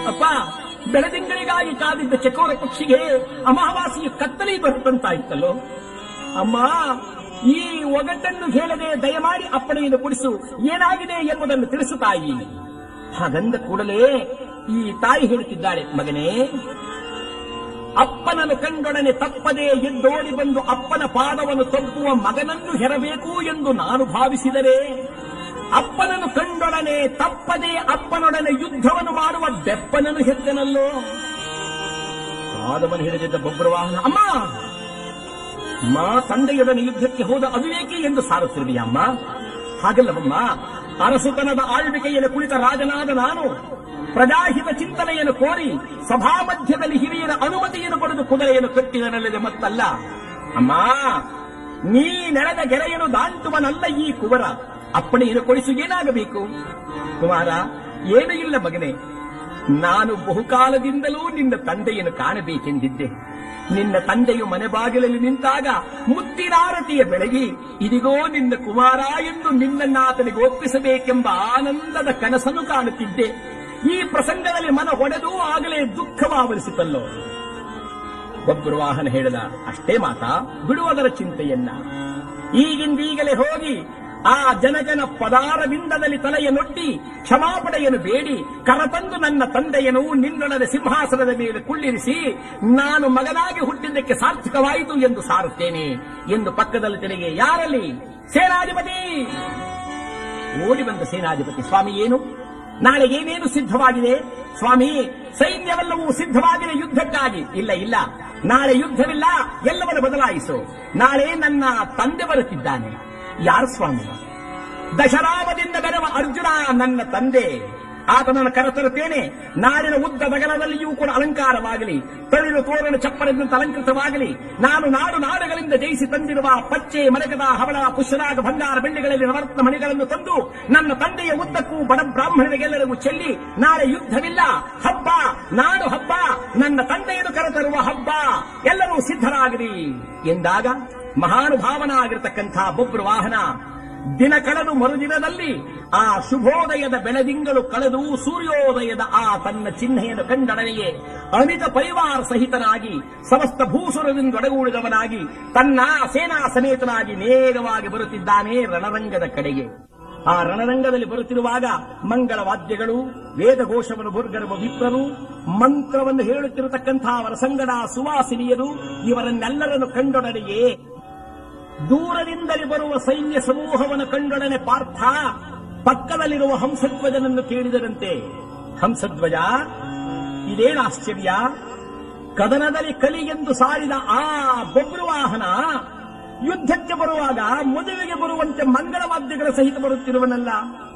ಅಪ್ಪ ಬೆಳದಿಂಗಳಿಗಾಗಿ ಕಾದಿದ್ದ ಚಕೋರ ಪಕ್ಷಿಗೆ ಅಮಾವಾಸ್ಯ ಕತ್ತಲಿ ಬರುತ್ತಂತಾಯ್ತಲ್ಲೋ ಅಮ್ಮ ಈ ಒಗಟನ್ನು ಹೇಳದೆ ದಯಮಾಡಿ ಅಪ್ಪಣೆಯನ್ನು ಕೊಡಿಸು ಏನಾಗಿದೆ ಎಂಬುದನ್ನು ತಿಳಿಸು ತಾಯಿ ಹಾಗಂದ ಕೂಡಲೇ ಈ ತಾಯಿ ಹೇಳುತ್ತಿದ್ದಾಳೆ ಮಗನೇ ಅಪ್ಪನನ್ನು ಕಂಡೊಡನೆ ತಪ್ಪದೆ ಎದ್ದೋಡಿ ಬಂದು ಅಪ್ಪನ ಪಾದವನ್ನು ತಪ್ಪುವ ಮಗನನ್ನು ಹೆರಬೇಕು ಎಂದು ನಾನು ಭಾವಿಸಿದರೆ ಅಪ್ಪನನ್ನು ಕಂಡೊಡನೆ ತಪ್ಪದೆ ಅಪ್ಪನೊಡನೆ ಯುದ್ಧವನ್ನು ಮಾಡುವ ಬೆಪ್ಪನನ್ನು ಹೆತ್ತನಲ್ಲೋ ಪಾದವನ್ನು ಹಿಡಿದಿದ್ದ ಬೊಬ್ಬರ ವಾಹನ ಅಮ್ಮ ಮಾ ತಂದೆಯೊಡನೆ ಯುದ್ಧಕ್ಕೆ ಹೋದ ಅವಿವೇಕಿ ಎಂದು ಸಾರುತ್ತಿರುವೆಯಮ್ಮ ಹಾಗಲ್ಲವಮ್ಮ ಅರಸುತನದ ಆಳ್ವಿಕೆಯಲ್ಲಿ ಕುಳಿತ ರಾಜನಾದ ನಾನು ಪ್ರಜಾಹಿತ ಚಿಂತನೆಯನ್ನು ಕೋರಿ ಸಭಾ ಮಧ್ಯದಲ್ಲಿ ಹಿರಿಯರ ಅನುಮತಿಯನ್ನು ಪಡೆದು ಕುದುರೆಯನ್ನು ಕಟ್ಟಿದನಲ್ಲದೆ ಮತ್ತಲ್ಲ ಅಮ್ಮ ನೀ ನೆಳೆದ ಗೆರೆಯನ್ನು ದಾಂಟುವನಲ್ಲ ಈ ಕುವರ ಅಪ್ಪಣೆಯನ್ನು ಕೊಡಿಸು ಏನಾಗಬೇಕು ಕುಮಾರ ಏನೂ ಇಲ್ಲ ಮಗನೇ ನಾನು ಬಹುಕಾಲದಿಂದಲೂ ನಿನ್ನ ತಂದೆಯನ್ನು ಕಾಣಬೇಕೆಂದಿದ್ದೆ ನಿನ್ನ ತಂದೆಯು ಮನೆ ಬಾಗಿಲಲ್ಲಿ ನಿಂತಾಗ ಮುತ್ತಿನಾರತಿಯ ಬೆಳಗಿ ಇದಿಗೋ ನಿನ್ನ ಕುಮಾರ ಎಂದು ನಿನ್ನನ್ನ ಆತನಿಗೆ ಒಪ್ಪಿಸಬೇಕೆಂಬ ಆನಂದದ ಕನಸನ್ನು ಕಾಣುತ್ತಿದ್ದೆ ಈ ಪ್ರಸಂಗದಲ್ಲಿ ಮನ ಹೊಡೆದು ಆಗಲೇ ದುಃಖವಾವರಿಸಿತಲ್ಲೋ ಒಬ್ಬರು ವಾಹನ ಹೇಳಿದ ಅಷ್ಟೇ ಮಾತಾ ಬಿಡುವುದರ ಚಿಂತೆಯನ್ನ ಈಗಿಂದೀಗಲೇ ಹೋಗಿ ಆ ಜನಗನ ಪದಾರವಿಂದದಲ್ಲಿ ತಲೆಯನ್ನೊಡ್ಡಿ ಕ್ಷಮಾಪಣೆಯನ್ನು ಬೇಡಿ ಕರತಂದು ನನ್ನ ತಂದೆಯನು ನಿನ್ನೊಡನೆ ಸಿಂಹಾಸನದ ಮೇಲೆ ಕುಳ್ಳಿರಿಸಿ ನಾನು ಮಗನಾಗಿ ಹುಟ್ಟಿದ್ದಕ್ಕೆ ಸಾರ್ಥಕವಾಯಿತು ಎಂದು ಸಾರುತ್ತೇನೆ ಎಂದು ಪಕ್ಕದಲ್ಲಿ ತೆರೆಗೆ ಯಾರಲ್ಲಿ ಸೇನಾಧಿಪತಿ ಓಡಿ ಬಂದ ಸೇನಾಧಿಪತಿ ಸ್ವಾಮಿ ಏನು ನಾಳೆ ಏನೇನು ಸಿದ್ಧವಾಗಿದೆ ಸ್ವಾಮಿ ಸೈನ್ಯವೆಲ್ಲವೂ ಸಿದ್ಧವಾಗಿದೆ ಯುದ್ಧಕ್ಕಾಗಿ ಇಲ್ಲ ಇಲ್ಲ ನಾಳೆ ಯುದ್ಧವಿಲ್ಲ ಎಲ್ಲವನ್ನು ಬದಲಾಯಿಸು ನಾಳೆ ನನ್ನ ತಂದೆ ಬರುತ್ತಿದ್ದಾನೆ ಯಾರು ಸ್ವಾಮಿ ದಶರಾಮದಿಂದ ಬೆರವ ಅರ್ಜುನ ನನ್ನ ತಂದೆ ಆತನನ್ನು ಕರೆತರುತ್ತೇನೆ ನಾಡಿನ ಉದ್ದ ಬಗಲದಲ್ಲಿಯೂ ಕೂಡ ಅಲಂಕಾರವಾಗಲಿ ತಳಿರು ತೋರಣ ಚಪ್ಪರದಂತೆ ಅಲಂಕೃತವಾಗಲಿ ನಾನು ನಾಡು ನಾಡುಗಳಿಂದ ಜಯಿಸಿ ತಂದಿರುವ ಪಚ್ಚೆ ಮರಕದ ಹವಳ ಪುಷ್ಯರಾಗ ಬಂಗಾರ ಬೆಳ್ಳಿಗಳಲ್ಲಿ ನವರತ್ನ ಮಣಿಗಳನ್ನು ತಂದು ನನ್ನ ತಂದೆಯ ಉದ್ದಕ್ಕೂ ಬಡ ಬ್ರಾಹ್ಮಣರಿಗೆಲ್ಲರಿಗೂ ಚೆಲ್ಲಿ ನಾಳೆ ಯುದ್ಧವಿಲ್ಲ ಹಬ್ಬ ನಾಡು ಹಬ್ಬ ನನ್ನ ತಂದೆಯನ್ನು ಕರೆತರುವ ಹಬ್ಬ ಎಲ್ಲರೂ ಸಿದ್ಧರಾಗಿರಿ ಎಂದಾಗ ಮಹಾನುಭಾವನಾಗಿರತಕ್ಕಂಥ ಬೊಬ್ರು ವಾಹನ ದಿನ ಕಳೆದು ಮರುದಿನದಲ್ಲಿ ಆ ಶುಭೋದಯದ ಬೆಳದಿಂಗಳು ಕಳೆದು ಸೂರ್ಯೋದಯದ ಆ ತನ್ನ ಚಿಹ್ನೆಯನ್ನು ಕಂಡೊಡನೆಯೇ ಅಮಿತ ಪರಿವಾರ ಸಹಿತನಾಗಿ ಸಮಸ್ತ ಭೂಸುರದಿಂದೊಡಗೂಡಿದವನಾಗಿ ತನ್ನ ಸೇನಾ ಸಮೇತನಾಗಿ ನೇರವಾಗಿ ಬರುತ್ತಿದ್ದಾನೆ ರಣರಂಗದ ಕಡೆಗೆ ಆ ರಣರಂಗದಲ್ಲಿ ಬರುತ್ತಿರುವಾಗ ಮಂಗಳ ವಾದ್ಯಗಳು ವೇದಘೋಷವನ್ನು ಬುರ್ಗರುವ ವಿಪ್ರರು ಮಂತ್ರವನ್ನು ಹೇಳುತ್ತಿರತಕ್ಕಂಥ ಅವರ ಸಂಗಡ ಸುವಾಸಿನಿಯರು ಇವರನ್ನೆಲ್ಲರನ್ನು ಕಂಡೊಡನೆಯೇ ದೂರದಿಂದಲೇ ಬರುವ ಸೈನ್ಯ ಸಮೂಹವನ್ನು ಕಂಡೊಡನೆ ಪಾರ್ಥ ಪಕ್ಕದಲ್ಲಿರುವ ಹಂಸಧ್ವಜನನ್ನು ಕೇಳಿದರಂತೆ ಹಂಸಧ್ವಜ ಇದೇನು ಆಶ್ಚರ್ಯ ಕದನದಲ್ಲಿ ಕಲಿ ಎಂದು ಸಾರಿದ ಆ ಬೊಬ್ರು ವಾಹನ ಯುದ್ಧಕ್ಕೆ ಬರುವಾಗ ಮದುವೆಗೆ ಬರುವಂತೆ ಮಂಗಳವಾದ್ಯಗಳ ಸಹಿತ ಬರುತ್ತಿರುವನಲ್ಲ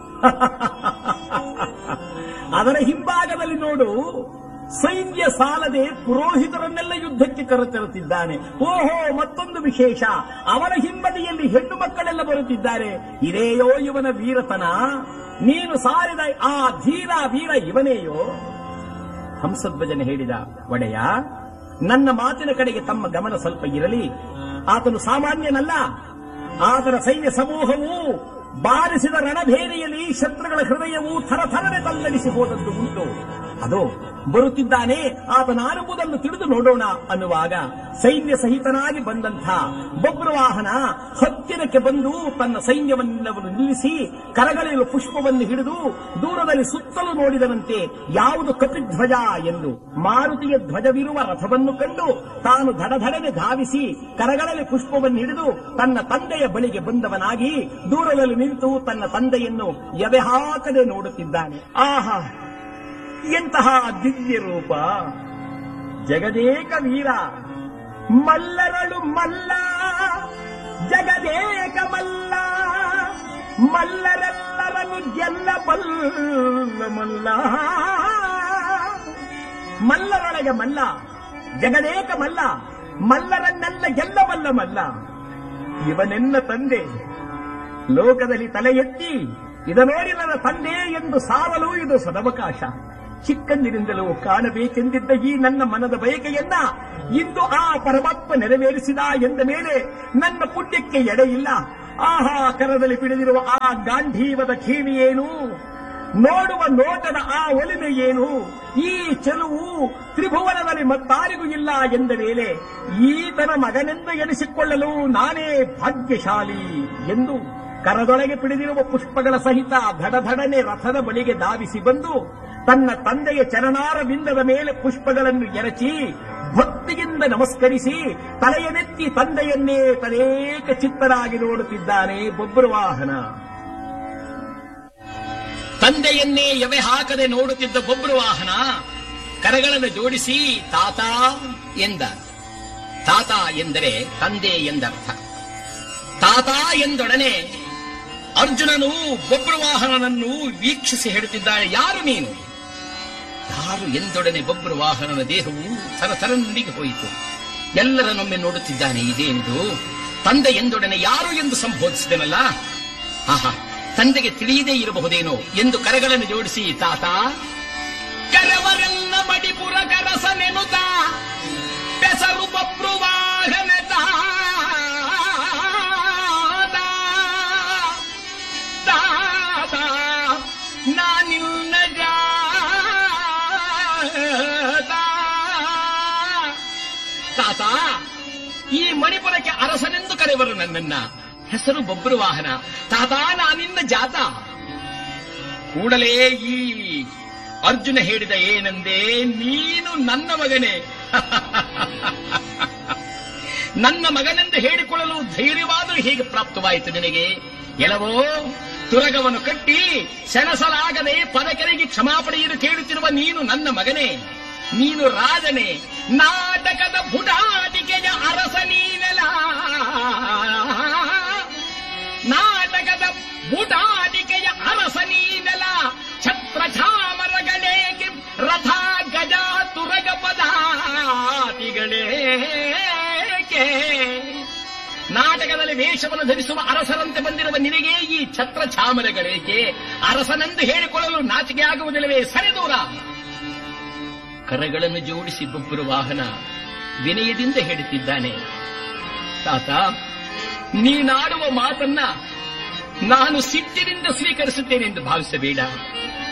ಅದರ ಹಿಂಭಾಗದಲ್ಲಿ ನೋಡು ಸೈನ್ಯ ಸಾಲದೆ ಪುರೋಹಿತರನ್ನೆಲ್ಲ ಯುದ್ಧಕ್ಕೆ ಕರೆತರುತ್ತಿದ್ದಾನೆ ಓಹೋ ಮತ್ತೊಂದು ವಿಶೇಷ ಅವರ ಹಿಂಬದಿಯಲ್ಲಿ ಹೆಣ್ಣು ಮಕ್ಕಳೆಲ್ಲ ಬರುತ್ತಿದ್ದಾರೆ ಇದೇಯೋ ಇವನ ವೀರತನ ನೀನು ಸಾರಿದ ಆ ಧೀರ ವೀರ ಇವನೇಯೋ ಹಂಸಧ್ವಜನ ಹೇಳಿದ ಒಡೆಯ ನನ್ನ ಮಾತಿನ ಕಡೆಗೆ ತಮ್ಮ ಗಮನ ಸ್ವಲ್ಪ ಇರಲಿ ಆತನು ಸಾಮಾನ್ಯನಲ್ಲ ಆತನ ಸೈನ್ಯ ಸಮೂಹವು ಬಾರಿಸಿದ ರಣಭೇರಿಯಲ್ಲಿ ಶತ್ರುಗಳ ಹೃದಯವು ಥರಥರನೆ ತಲ್ಲಡಿಸಿ ಹೋದದ್ದು ಉಂಟು ಅದು ಬರುತ್ತಿದ್ದಾನೆ ಆತನಾರುವುದನ್ನು ತಿಳಿದು ನೋಡೋಣ ಅನ್ನುವಾಗ ಸೈನ್ಯ ಸಹಿತನಾಗಿ ಬಂದಂಥ ಬೊಬ್ರು ವಾಹನ ಹತ್ತಿರಕ್ಕೆ ಬಂದು ತನ್ನ ಸೈನ್ಯವನ್ನೆಲ್ಲವನ್ನು ನಿಲ್ಲಿಸಿ ಕರಗಳಿರುವ ಪುಷ್ಪವನ್ನು ಹಿಡಿದು ದೂರದಲ್ಲಿ ಸುತ್ತಲೂ ನೋಡಿದನಂತೆ ಯಾವುದು ಕಪಿಧ್ವಜ ಎಂದು ಮಾರುತಿಯ ಧ್ವಜವಿರುವ ರಥವನ್ನು ಕಂಡು ತಾನು ಧಡಧಡನೆ ಧಾವಿಸಿ ಕರಗಳಲ್ಲಿ ಪುಷ್ಪವನ್ನು ಹಿಡಿದು ತನ್ನ ತಂದೆಯ ಬಳಿಗೆ ಬಂದವನಾಗಿ ದೂರದಲ್ಲಿ ನಿಂತು ತನ್ನ ತಂದೆಯನ್ನು ಎವೆ ಹಾಕದೆ ನೋಡುತ್ತಿದ್ದಾನೆ ಆಹಾ ಎಂತಹ ದಿವ್ಯ ರೂಪ ಜಗದೇಕ ವೀರ ಮಲ್ಲರಳು ಮಲ್ಲ ಜಗದೇಕ ಮಲ್ಲ ಮಲ್ಲರೆಲ್ಲರನ್ನು ಗೆಲ್ಲಬಲ್ಲ ಮಲ್ಲ ಮಲ್ಲರೊಳಗೆ ಮಲ್ಲ ಜಗದೇಕ ಮಲ್ಲ ಮಲ್ಲರನ್ನೆಲ್ಲ ಗೆಲ್ಲಬಲ್ಲ ಮಲ್ಲ ಇವನೆನ್ನ ತಂದೆ ಲೋಕದಲ್ಲಿ ತಲೆ ಎತ್ತಿ ಇದ ನೋಡಿ ನನ್ನ ತಂದೆ ಎಂದು ಸಾರಲು ಇದು ಸದವಕಾಶ ಚಿಕ್ಕಂದಿನಿಂದಲೂ ಕಾಣಬೇಕೆಂದಿದ್ದ ಈ ನನ್ನ ಮನದ ಬಯಕೆಯನ್ನ ಇಂದು ಆ ಪರಮಾತ್ಮ ನೆರವೇರಿಸಿದ ಎಂದ ಮೇಲೆ ನನ್ನ ಪುಣ್ಯಕ್ಕೆ ಎಡೆಯಿಲ್ಲ ಆಹಾ ಕರದಲ್ಲಿ ಪಿಡಿದಿರುವ ಆ ಗಾಂಧೀವದ ಖೀವಿಯೇನು ನೋಡುವ ನೋಟದ ಆ ಒಲಿಮೆ ಏನು ಈ ಚೆಲುವು ತ್ರಿಭುವನದಲ್ಲಿ ಮತ್ತಾರಿಗೂ ಇಲ್ಲ ಎಂದ ಮೇಲೆ ಈತನ ಮಗನೆಂದು ಎನಿಸಿಕೊಳ್ಳಲು ನಾನೇ ಭಾಗ್ಯಶಾಲಿ ಎಂದು ಕರದೊಳಗೆ ಪಿಡಿದಿರುವ ಪುಷ್ಪಗಳ ಸಹಿತ ಧಡಧಡನೆ ರಥದ ಬಳಿಗೆ ಧಾವಿಸಿ ಬಂದು ತನ್ನ ತಂದೆಯ ಚರಣಾರ ಬಿಂದದ ಮೇಲೆ ಪುಷ್ಪಗಳನ್ನು ಎರಚಿ ಭಕ್ತಿಯಿಂದ ನಮಸ್ಕರಿಸಿ ತಲೆಯನೆತ್ತಿ ತಂದೆಯನ್ನೇ ತದೇಕ ಚಿತ್ತರಾಗಿ ನೋಡುತ್ತಿದ್ದಾನೆ ಬೊಬ್ಬರು ವಾಹನ ತಂದೆಯನ್ನೇ ಎವೆ ಹಾಕದೆ ನೋಡುತ್ತಿದ್ದ ಬೊಬ್ಬರು ವಾಹನ ಕರಗಳನ್ನು ಜೋಡಿಸಿ ತಾತ ಎಂದ ತಾತ ಎಂದರೆ ತಂದೆ ಎಂದರ್ಥ ತಾತ ಎಂದೊಡನೆ ಅರ್ಜುನನು ಬೊಬ್ಬರು ವಾಹನನನ್ನು ವೀಕ್ಷಿಸಿ ಹೇಳುತ್ತಿದ್ದಾನೆ ಯಾರು ನೀನು ಯಾರು ಎಂದೊಡನೆ ಬೊಬ್ಬರು ವಾಹನನ ದೇಹವು ಥರಥರನಿಗೆ ಹೋಯಿತು ಎಲ್ಲರನ್ನೊಮ್ಮೆ ನೋಡುತ್ತಿದ್ದಾನೆ ಇದೇನಿದು ತಂದೆ ಎಂದೊಡನೆ ಯಾರು ಎಂದು ಸಂಬೋಧಿಸಿದನಲ್ಲ ಆಹಾ ತಂದೆಗೆ ತಿಳಿಯದೇ ಇರಬಹುದೇನೋ ಎಂದು ಕರಗಳನ್ನು ಜೋಡಿಸಿ ತಾತ ಕರವರೆಲ್ಲ ಮಡಿಪುರ ಕರಸನೆನುತ ಬೆಸರು ಬೊಬ್ರು ವಾಹನ ತಾತ ನಾನಿನ್ನ ತಾತ ಈ ಮಣಿಪುರಕ್ಕೆ ಅರಸನೆಂದು ಕರೆವರು ನನ್ನನ್ನ ಹೆಸರು ಬೊಬ್ಬರು ವಾಹನ ತಾತ ನಾನಿನ್ನ ಜಾತ ಕೂಡಲೇ ಈ ಅರ್ಜುನ ಹೇಳಿದ ಏನಂದೆ ನೀನು ನನ್ನ ಮಗನೇ ನನ್ನ ಮಗನೆಂದು ಹೇಳಿಕೊಳ್ಳಲು ಧೈರ್ಯವಾದರೂ ಹೇಗೆ ಪ್ರಾಪ್ತವಾಯಿತು ನಿನಗೆ ಎಲವೋ ತುರಗವನ್ನು ಕಟ್ಟಿ ಸೆಣಸಲಾಗದೆ ಪದಕರಿಗೆ ಕ್ಷಮಾಪಣೆಯನ್ನು ಕೇಳುತ್ತಿರುವ ನೀನು ನನ್ನ ಮಗನೇ ನೀನು ರಾಜನೇ ನಾಟಕದ ಬುಡಾಟಿಕೆಯ ಅರಸ ನೀನೆಲ ನಾಟಕದ ಬುಡಾಟಿಕೆಯ ಅರಸ ನೀನೆಲ ಛತ್ರ ಛಾಮರಗಳೇಕೆ ರಥ ಗಜ ತುರಗ ಪದಾತಿಗಳೇಕೆ ನಾಟಕದಲ್ಲಿ ವೇಷವನ್ನು ಧರಿಸುವ ಅರಸರಂತೆ ಬಂದಿರುವ ನಿನಗೆ ಈ ಛತ್ರ ಛಾಮರಗಳೇಕೆ ಅರಸನೆಂದು ಹೇಳಿಕೊಳ್ಳಲು ನಾಚಿಕೆ ಆಗುವುದಿಲ್ಲವೇ ಸರಿದೂರ ಕರಗಳನ್ನು ಜೋಡಿಸಿ ಬೊಬ್ಬರು ವಾಹನ ವಿನಯದಿಂದ ಹೇಳುತ್ತಿದ್ದಾನೆ ತಾತ ನೀನಾಡುವ ಮಾತನ್ನ ನಾನು ಸಿಟ್ಟಿನಿಂದ ಸ್ವೀಕರಿಸುತ್ತೇನೆಂದು ಭಾವಿಸಬೇಡ